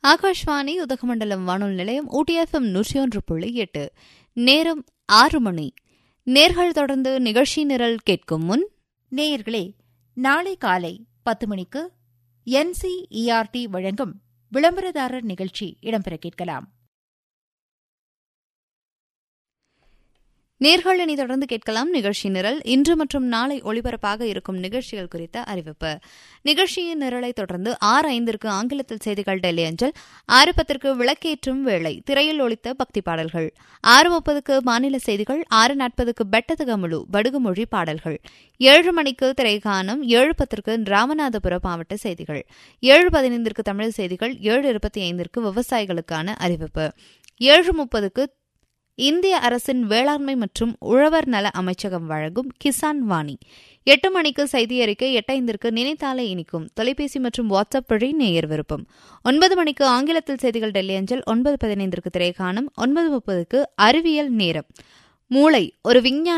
ஆகாஷ்வாணி உதகமண்டலம் வானொலி நிலையம் ஊட்டிஎஃப்எம் நூற்றி ஒன்று புள்ளி எட்டு நேரம் ஆறு மணி நேர்கள் தொடர்ந்து நிகழ்ச்சி நிரல் கேட்கும் முன் நேயர்களே நாளை காலை பத்து மணிக்கு என்சிஇஆர்டி வழங்கும் விளம்பரதாரர் நிகழ்ச்சி இடம்பெற கேட்கலாம் நேர்கள் இனி தொடர்ந்து கேட்கலாம் நிகழ்ச்சி நிரல் இன்று மற்றும் நாளை ஒளிபரப்பாக இருக்கும் நிகழ்ச்சிகள் குறித்த அறிவிப்பு நிகழ்ச்சியின் நிரலை தொடர்ந்து ஆறு ஐந்திற்கு ஆங்கிலத்தில் செய்திகள் டெல்லி அஞ்சல் ஆறு பத்திற்கு விளக்கேற்றும் வேளை திரையில் ஒழித்த பக்தி பாடல்கள் ஆறு முப்பதுக்கு மாநில செய்திகள் ஆறு நாற்பதுக்கு பெட்டது கமுழு படுகுமொழி பாடல்கள் ஏழு மணிக்கு திரைகானம் ஏழு பத்திற்கு ராமநாதபுரம் மாவட்ட செய்திகள் ஏழு பதினைந்திற்கு தமிழ் செய்திகள் ஏழு இருபத்தி ஐந்திற்கு விவசாயிகளுக்கான அறிவிப்பு ஏழு முப்பதுக்கு இந்திய அரசின் வேளாண்மை மற்றும் உழவர் நல அமைச்சகம் வழங்கும் கிசான் வாணி எட்டு மணிக்கு செய்தி அறிக்கை எட்டைந்திற்கு நினைத்தாலே இனிக்கும் தொலைபேசி மற்றும் வாட்ஸ்அப் வழி நேயர் விருப்பம் ஒன்பது மணிக்கு ஆங்கிலத்தில் செய்திகள் டெல்லி அஞ்சல் ஒன்பது பதினைந்திற்கு திரைக்காணும் ஒன்பது முப்பதுக்கு அறிவியல் நேரம் மூளை ஒரு விஞ்ஞான